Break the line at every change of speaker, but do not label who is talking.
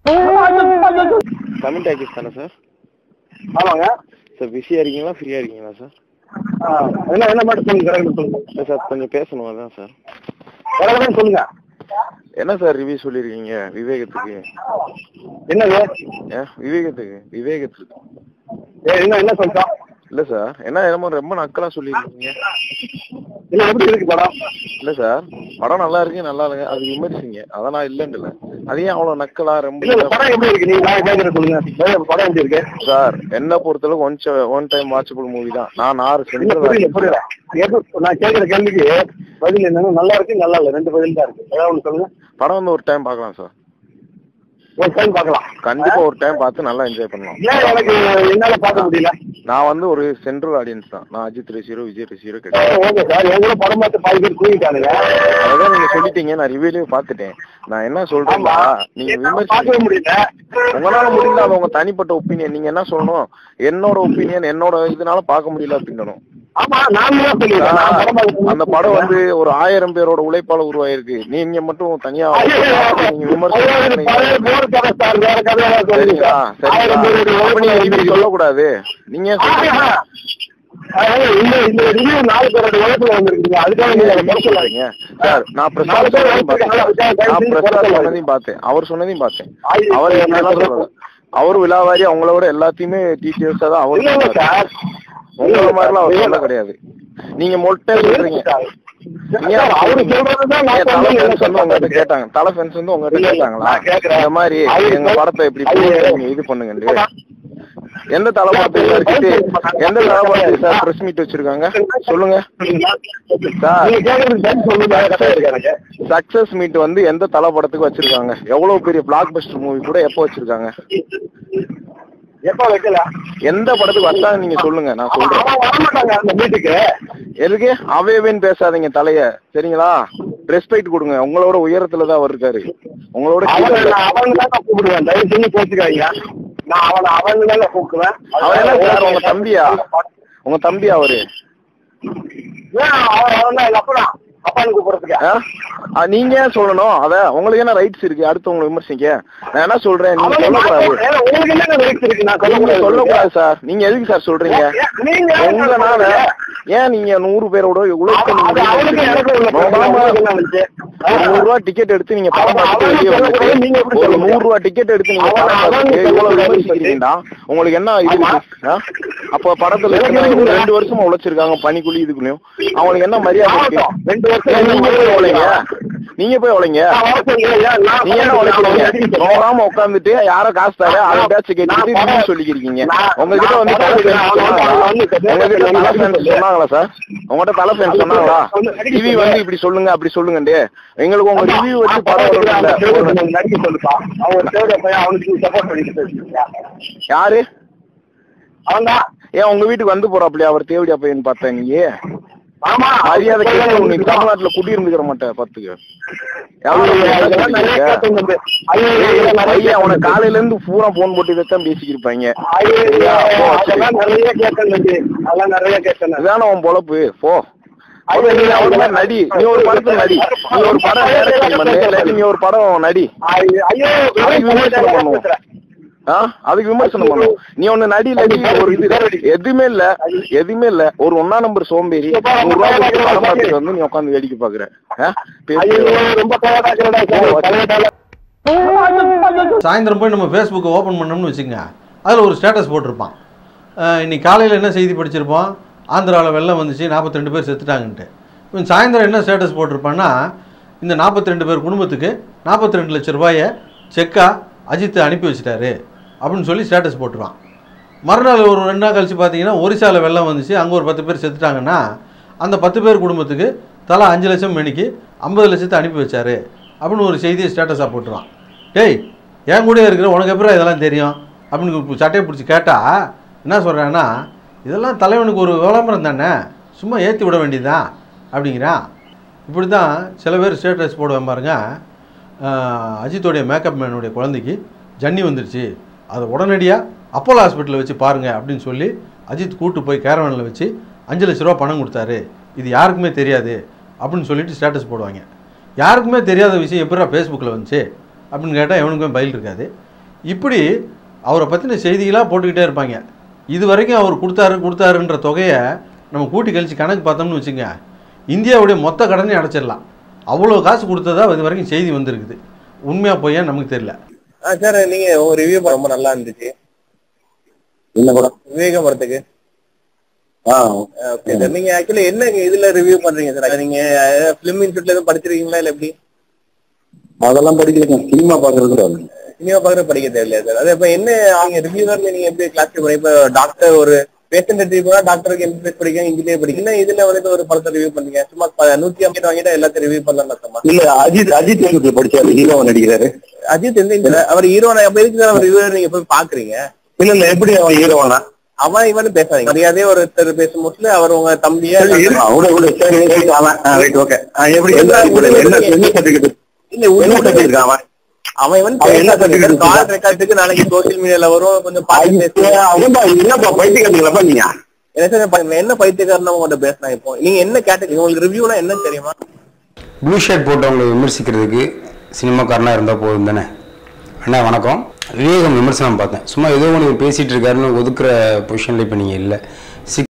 Tamil talkies தானே sir
ஆமாங்க
sir பிஸியாக இருக்கீங்களா ஃப்ரீயாக இருக்கீங்களா சார்
ஆ, என்ன என்ன மட்டும் சொல்லுங்க கரெக்டாக சொல்லுங்க
இல்லை சார் கொஞ்சம் பேசணும் அதான் சார்
கரெக்டாக சொல்லுங்க
என்ன சார் ரிவ்யூ சொல்லியிருக்கீங்க விவேகத்துக்கு
என்னது
ஏன் விவேகத்துக்கு விவேகத்துக்கு
ஏ, என்ன என்ன சொல்லிட்டோம்
இல்லை சார் என்ன என்னமோ ரொம்ப நக்கலாக சொல்லியிருக்கீங்க
இல்லை எப்படி இருக்கு படம்
இல்லை சார் படம் நல்லா இருக்கு நல்லா இருக்கு அது விமர்சிங்க அதான் நான் இல்லைன்னு இல்லை அது ஏன் அவ்வளோ நக்கலா ரொம்ப
இல்ல இல்ல படம் எப்படி இருக்கு நீங்க நான் கேட்கறேன் சொல்லுங்க படம் படம் எப்படி இருக்கு
சார் என்ன பொறுத்தளவுக்கு one one time watchable movie தான் நான் ஆறு
இல்ல புரியல
சென்டர்
புரியல எப்படி நான் கேட்கிற கேள்விக்கு பதில் என்னன்னா நல்லா இருக்கு நல்லா இல்ல ரெண்டு பதில் தான் இருக்கு ஏதாவது ஒன்று சொல்லுங்க
படம் வந்து ஒரு டைம் பார்க்கலாம் சார்
ஒரு டைம் பார்க்கலாம்
கண்டிப்பா ஒரு டைம் பார்த்து நல்லா என்ஜாய் பண்ணலாம்
ஏன் எனக்கு என்னால பார்க்க முடியல
நான் வந்து ஒரு சென்ட்ரல் ஆடியன்ஸ் தான் நான் அஜித் ரசிகரோ விஜய் ரசிகரோ கிடையாது
ஓகே சார் என் கூட படம் பார்த்து பாதி பேர் தூங்கிட்டானுங்க
அதான் நீங்க சொல்லிட்டீங்க நான் ரிவ்யூலயே பார்த்துட்டேன் நான் என்ன சொல்றேன்னா
ஆமா
நீங்க
என்னால பார்க்கவே
விமர்சி
முடியல
உங்களால முடியல அது உங்க தனிப்பட்ட ஒப்பீனியன் நீங்க என்ன சொல்லணும் என்னோட ஒப்பீனியன் என்னோட இதனால பார்க்க முடியல அப்படின்னணும்
ஆமா நான் தான் சொல்லிடுறேன் நான் படம் பார்க்க
அந்த படம் வந்து ஒரு ஆயிரம் பேரோட உழைப்பால உருவாயிருக்கு நீங்க மட்டும் தனியா நீங்க விமர்சனம் சரிங்களா சரிங்களா அப்ப நீங்க review சொல்லக்கூடாது நீங்க ஏன் சொல்றீங்க?
சொல்லுங்க
சார் நான் பிரசாத் சொன்னதையும் பார்த்தேன் நான் பிரசாத் சொன்னதையும் பார்த்தேன் அவர் சொன்னதையும் பார்த்தேன் அவர் என்னெல்லாம் சொல்லல அவர் விழாவாரி அவங்களோட எல்லாத்தையுமே டீட்டெயில்ஸா தான் அவர் சொன்னாரு. உங்கள மாதிரிலாம் அவர் சொல்ல கிடையாது நீங்க மொட்டை சொல்றீங்க நீங்க
அவரு சொல்றதுதான் நான்
ஏன் தலை
சொல்றேன்.
fans வந்து உங்ககிட்ட கேட்டாங்க தலை fans வந்து உங்ககிட்ட
இல்ல, இல்ல,
கேட்டாங்களா
நான் கேக்குறேன்.
இந்த மாதிரி
அவரு
எங்க
சொல்-
படத்தை இப்படி
அவரு-
போட்டு நீங்க இது பண்ணுங்க எந்த தலை படத்தை விசாரிச்சுட்டு எந்த தலை படத்தை சார் பிரஸ் மீட் வச்சிருக்காங்க சொல்லுங்க சார்.
நீங்க கேக்குறது பதில் சொல்லுங்க கரெக்டா இருக்கு எனக்கு
சக்சஸ் மீட் வந்து எந்த தலை படத்துக்கு வச்சிருக்காங்க எவ்வளவு பெரிய பிளாக் பஸ்டர் மூவி கூட எப்போ வச்சிருக்காங்க
எப்ப வைக்கல
எந்த படத்துக்கு வச்சாங்க நீங்க சொல்லுங்க நான் சொல்றேன்
அவன் வரமாட்டாங்க அந்த மீட்டுக்கு
எதுக்கு அவேவேன்னு பேசாதீங்க தலைய சரிங்களா ரெஸ்பெக்ட் கொடுங்க உங்களோட உயரத்துல தான் அவர் இருக்காரு உங்களோட
அவனை
கீழ-
நான் அவன் தான் கூப்பிடுவேன் தயவு செஞ்சு பேசிக்காதீங்க நான் அவனை அவன் தான் கூப்பிடுவேன்
அவர் என்ன சார் உங்க தம்பியா உங்க தம்பி அவரு
ஏன் அவன் அவன் தான் எங்க அப்பா அப்பான்னு கூப்பிடுறதுக்கு
ஆ? ஆ, நீங்க ஏன் சொல்லணும் அத உங்களுக்கு என்ன ரைட்ஸ் இருக்கு அடுத்தவங்களை விமர்சிக்க நான் என்ன சொல்றேன் நீங்க
அவன்
சொல்லக்கூடாது
ஏன் உங்களுக்கு என்ன ரைட்ஸ் இருக்கு நான்
நீங்க
சொல்லக்கூடாது
சொல்லக்கூடாது சார் நீங்க எதுக்கு சார் சொல்றீங்க
ஏன் நீங்க ஏன்
உங்களால
சொல்றீங்க?
ஏன் நீங்க நூறு பேரோட உழைப்பு
அது அவனுக்கு எனக்கு உள்ள பிரச்சனை. உங்களுக்கு என்ன வந்துச்சு?
ஒரு நூறு ரூபா டிக்கெட் எடுத்து நீங்க படம்
அவன்
பார்த்துட்டு
அவன்
வெளியே
சொல்லக்கூடாது,
வந்துட்டு
நீங்க எப்படி
ஒரு
சொல்லுங்க?
நூறு ரூபா டிக்கெட் எடுத்து நீங்க
அவன்
படம்
அவன்
பார்த்துட்டு இவ்வளவு
சொல்லக்கூடாது.
விமர்சிக்கிறீங்களா உங்களுக்கு என்ன இது
ஆமா.
இருக்கு? ஆ? அப்ப படத்துல
எனக்கு
இருக்கிற
இருக்குது.
ஒரு ரெண்டு வருஷமா உழைச்சிருக்காங்க பனிக்குழி இதுக்குள்ளயும் அவங்களுக்கு என்ன மரியாதை இருக்கு
ஆகட்டும். ரெண்டு வருஷம்
ஏன் நீங்க போய் உழைங்க நீங்க போய் உழைங்க
நான் வர சொல்றேன். ஏன் நான்
நீங்க என்ன
நான்
உழைக்கிறீங்க
எதுக்கு சொல்றேன்?
நோகாம உட்காந்துட்டு யார காசு தர அதை பேச்சு கேட்டுட்டு
நான்
ரிவ்யூ சொல்லிக்கிறீங்க
நான்
உங்ககிட்ட வந்து
நான்
தலை
படம்
fans
அவன்
சொன்னாங்களா?
அவன் வந்து கதை
உங்ககிட்ட
கதை
தலை
கதை
fans
சொல்லு.
சொன்னாங்களா சார் உங்ககிட்ட தலை fans சொன்னாங்களா டிவி வந்து இப்படி சொல்லுங்க அப்படி சொல்லுங்கண்டே எங்களுக்கு உங்க ரிவ்யூ வச்சு படம்
அவன்
வரணும்
தேவதை
இல்ல
பையன் நடிக்க சொல்லுப்பா. அவன் ஒரு தேவதை பையன், அவனுக்கு நீ support பண்ணிட்டு பேசுறியா?
யாரு
அவன்தான்.
ஏன் உங்க வீட்டுக்கு வந்து போறாப்லையா அவர் தேவடியா பையன் பார்த்தேன் நீ
ஆமா.
மரியாதை கேட்டு
அவன்
உனக்கு தமிழ்நாட்டுல குடி இருந்துக்கிற மாட்டேன் பாத்துக்க யாரு
ஐயோ,
என்ன
இதெல்லாம் நிறைய
சொல்லிருக்க?
கேட்டேன் தம்பி. ஐயோ,
ஏய்,
இதெல்லாம் நிறைய
பையன் அவனை
கேட்டேன்
காலையில இருந்து பூரா போன் போட்டு இதைத்தான் பேசிக்கிருப்பாங்க
ஐயோ,
சரியா? போ, சரி.
அதெல்லாம் நிறைய கேட்டேன் தம்பி. அதெல்லாம் நிறைய கேட்டேன் நான்.
இதான உன் பொழப்பு போ
ஐயோ,
நீ அவர் மாதிரி நடி நீ ஒரு படத்துல நடி நீ ஒரு படம் டைரக்ஷன் பண்ணு இல்லாட்டி நீ ஒரு படம் நடி
ஐயோ, ஐயோ,
அதுக்கு விமர்சனம்
பேசுறேன்.
பண்ணுவோம் ஆ அதுக்கு விமர்சனம் பண்ணும் நீ ஒண்ணு நடி நடி ஒரு இது எதுவுமே இல்ல எதுவுமே இல்ல ஒரு ஒன்னா நம்பர் சோம்பேறி நூறு ரூபாய் கொடுத்து படம் பார்த்துட்டு வந்து நீ உட்காந்து வேடிக்கை பாக்குற ஆ?
ஐயோ,
பேசு.
ரொம்ப கோவடாக்குறடா சார்.
ஓ,
பழைய dialogue.
சாயந்தரம் போய் நம்ம ஃபேஸ்புக்கை ஓப்பன் பண்ணோம்னு வச்சுக்கோங்க அதில் ஒரு ஸ்டேட்டஸ் போட்டிருப்பான் அஹ் இன்னைக்கு காலையில் என்ன செய்தி படிச்சிருப்போம் ஆந்திராவில் வெள்ளம் வந்துச்சு 42 பேர் செத்துட்டாங்கன்ட்டு இவன் சாயந்தரம் என்ன ஸ்டேட்டஸ் போட்டிருப்பான்னா இந்த 42 பேர் குடும்பத்துக்கு 42 லட்ச ரூபாயை செக்கா அஜித் அனுப்பி வச்சிட்டாரு அப்படின்னு சொல்லி ஸ்டேட்டஸ் போட்டுருவான் மறுநாள் ஒரு ரெண்டு நாள் கழிச்சு பார்த்தீங்கன்னா ஒரிசாவில் வெள்ளம் வந்துச்சு அங்கே ஒரு பத்து பேர் செத்துட்டாங்கன்னா அந்த பத்து பேர் குடும்பத்துக்கு தலா அஞ்சு லட்சம் மணிக்கு ஐம்பது லட்சத்தை அனுப்பி வச்சாரு அப்படின்னு ஒரு செய்தியை ஸ்டேட்டஸாக போட்டுருவான் டேய் என் கூட இருக்கிற உனக்கு எப்படி இதெல்லாம் தெரியும் அப்படின்னு இப்ப சட்டையை பிடிச்சி கேட்டால் என்ன சொல்கிறேன்னா இதெல்லாம் தலைவனுக்கு ஒரு விளம்பரம் தானே சும்மா ஏற்றி விட வேண்டியதுதான் அப்படிங்கிறான் இப்படி தான் சில பேர் ஸ்டேட்டஸ் போடுவேன் பாருங்க ஆஹ், அஜித்தோடைய மேக்கப் மேனுடைய குழந்தைக்கு ஜன்னி வந்துருச்சு அதை உடனடியாக அப்போலோ ஹாஸ்பிட்டலில் வச்சு பாருங்க அப்படின்னு சொல்லி அஜித் கூட்டு போய் கேரவனில் வச்சு அஞ்சு லட்ச ரூபா பணம் கொடுத்தாரு இது யாருக்குமே தெரியாது அப்படின்னு சொல்லிட்டு ஸ்டேட்டஸ் போடுவாங்க யாருக்குமே தெரியாத விஷயம் எப்படா ஃபேஸ்புக்கில் வந்துச்சு அப்படின்னு கேட்டால் எவனுக்குமே பதில் இருக்காது இப்படி அவரை பற்றின செய்திகளாக போட்டுக்கிட்டே இருப்பாங்க இது வரைக்கும் அவர் கொடுத்தாரு கொடுத்தாருன்ற தொகையை நம்ம கூட்டி கழிச்சு கணக்கு பார்த்தோம்னு வச்சுங்க இந்தியாவுடைய மொத்த கடனையும் அடைச்சிடலாம் அவ்வளோ காசு கொடுத்ததா இது வரைக்கும் செய்தி வந்திருக்குது உண்மையாக பொய்யா நமக்கு தெரியல
சார் நீங்க உங்க ரிவ்யூ ரொம்ப நல்லா இருந்துச்சு
என்ன படம்
விவேகம் படத்துக்கு
ஆ
ஓகே சார் நீங்க ஆக்சுவலி என்ன இதுல ரிவ்யூ பண்றீங்க சார் நீங்க பிலிம் இன்ஸ்டியூட்ல எதுவும் படிச்சிருக்கீங்களா இல்ல எப்படி
அதெல்லாம் படிக்கல சினிமா பாக்குறது
சினிமா பாக்குற படிக்க தேவையில்லையா சார் அது இப்ப என்ன அவங்க ரிவ்யூவர் நீங்க எப்படி கிளாஸ் பண்ணி இப்ப டாக்டர் ஒரு பேஷண்ட் எடுத்து டாக்டருக்கு எம்பிபிஎஸ் படிக்க இன்ஜினியர் படிக்க என்ன இதுல வந்துட்டு ஒரு படத்தை ரிவ்யூ பண்ணீங்க சும்மா ப- நூத்தி ஐம்பது வாங்கிட்டு எல்லாத்தையும் ரிவ்யூ பண்ணலாம் அர்த்தமா
இல்ல அஜித் அஜித் எங்க படிச்சாரு ஹீரோவா நடிக்கிறாரு
அஜித் எந்த இந்த- அவர் ஹீரோனா எப்ப எதுக்கு சார் அவர் ரிவ்யூவர் நீங்க போய் பாக்குறீங்க
இல்ல இல்ல எப்படி அவன் ஹீரோவானா
அவன் இவனு பேசாதீங்க மரியாதையே ஒருத்தர் பேசும்போது அவர் உங்க தம்பியா
அவட விட சரி ரைட் அவன் ரைட் ஓகே எப்படி என்ன என்ன என்ன சர்டிபிகேட்
இல்ல
என்ன
உண்மை
சர்டிபிகேட் அவன்
அவன் இவன்
அவன் என்ன certificate
கால் ரெக்கார்டுக்கு நாளைக்கு சோசியல் மீடியால வரும் கொஞ்சம் பார்த்து பேசுங்க
அவன்பா என்னப்பா பைத்தியக்காரங்களப்பா நீங்க
என்ன சார் ப- என்ன பைத்தியக்காரன் உங்கள்ட்ட பேசினா இப்போ நீங்க என்ன கேட்டீங்க உங்களுக்கு ரிவ்யூனா என்ன தெரியுமா
ப்ளூ ஷர்ட் போட்டவங்களை விமர்சிக்கிறதுக்கு சினிமாக்காரனாக இருந்தால் போதும் தானே அண்ணா வணக்கம் விவேகம் விமர்சனம் பார்த்தேன் சும்மா ஏதோ ஒன்று பேசிகிட்டு இருக்காருன்னு ஒதுக்குற பொசிஷனில் இப்போ நீங்கள் இல்லை